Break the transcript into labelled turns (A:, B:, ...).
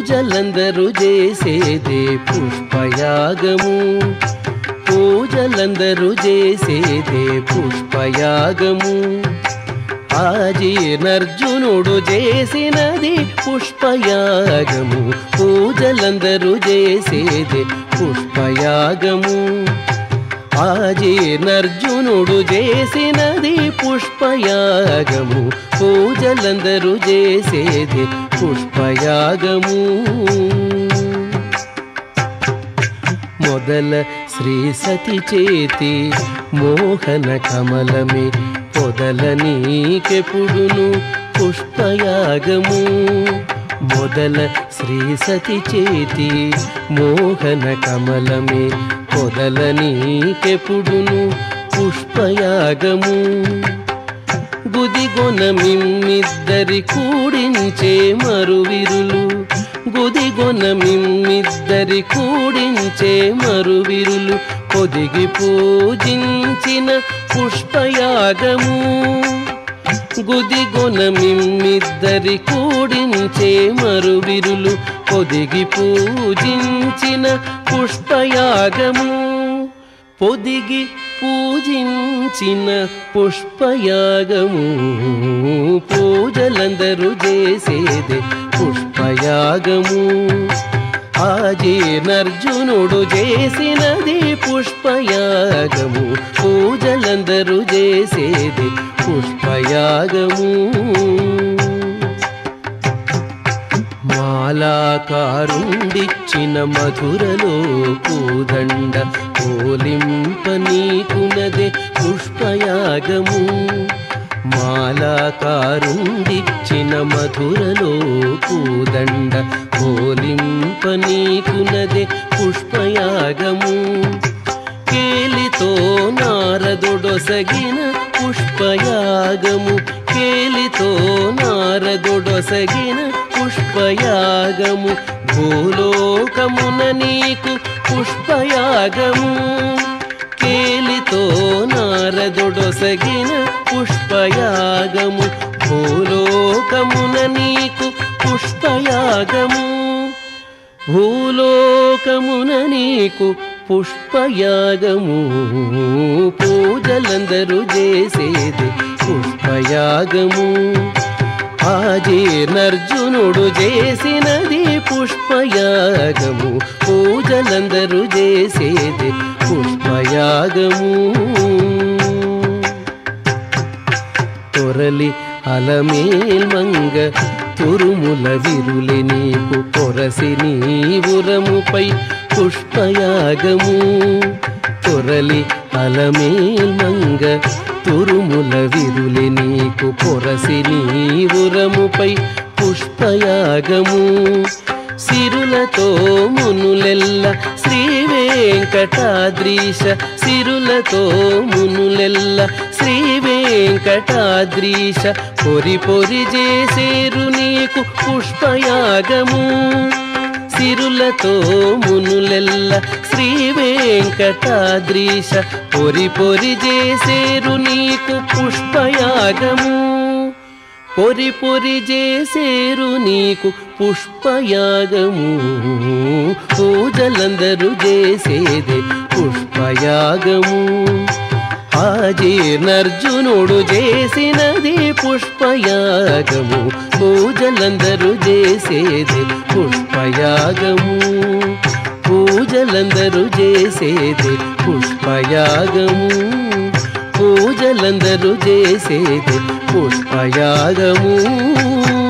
A: పూజలందరూ చేసేదే పుష్పయాగము పూజలందరూ చేసేదే పుష్పయాగము ఆజీర్ణర్జునుడు చేసినది పుష్పయాగము పూజలందరూ చేసేది పుష్పయాగము ఆజీర్ణర్జునుడు చేసినది పుష్పయాగము పూజలందరూ చేసేది పుష్పయాగము మొదల శ్రీ సతి చేతి మోహన కమలమే పొదల నీకెపుడును పుష్పయాగము మొదల శ్రీ సతి చేతి మోహన కమలమే పొదల నీకెపుడును పుష్పయాగము గుదిగొన మిమ్మిద్దరి కూడించే మరువిరులు గుదిగొన మిమ్మిద్దరి కూడించే మరువిరులు పొదిగి పూజించిన పుష్పయాగము గుదిగొన మిమ్మిద్దరి కూడించే మరువిరులు పొదిగి పూజించిన పుష్పయాగము పొదిగి పూజించిన పుష్పయాగము పూజలందరూ చేసేదే పుష్పయాగము ఆజీర్ణర్జునుడు చేసినది పుష్పయాగము పూజలందరూ చేసేది పుష్పయాగము మాలాకారుండిచ్చిన మధురలో పూదండ పోలింప నీకునదే పుష్పయాగము మాలాకారుండిచ్చిన మధురలో పూదండ పోలింప నీకునదే పుష్పయాగము కేలితో నారదుడొసగిన పుష్పయాగము కేలితో నారదుడొసగిన పుష్పయాగము భూలోకమున నీకు పుష్పయాగము కేలితో నారదుడొసగిన పుష్పయాగము భూలోకమున నీకు పుష్పయాగము భూలోకమున నీకు పుష్పయాగము పూజలందరూ చేసేది పుష్పయాగము ఆజీర్ణర్జునుడు చేసినది పుష్పయాగము పూజలందరూ చేసేది పుష్పయాగము తొరలి అలమేల్మంగ తురుముల విరులి నీకు కొరసి నీవురముపై పుష్పయాగము తొరలి అలమేల్మంగ తురుముల విరులి నీకు కొరసి నీవురముపై పుష్పయాగము సిరులతో మునులెల్ల శ్రీ వెంకటాద్రీశ సిరులతో మునులెల్ల శ్రీ వెంకటాద్రీశ పొరి పొరి చేసేరు నీకు పుష్పయాగము సిరులతో మునులెల్ల శ్రీ వెంకటాద్రీశ పొరి పొరి చేసేరు నీకు పుష్పయాగము పొరి పొరి చేసేరు నీకు పుష్పయాగము పూజలందరూ చేసేది పుష్పయాగము ఆజీర్ణర్జునుడు చేసినది పుష్పయాగము పూజలందరూ చేసేది పుష్పయాగము పూజలందరూ చేసేది పుష్పయాగము పూజలందరూ చేసేది పుష్పయాగము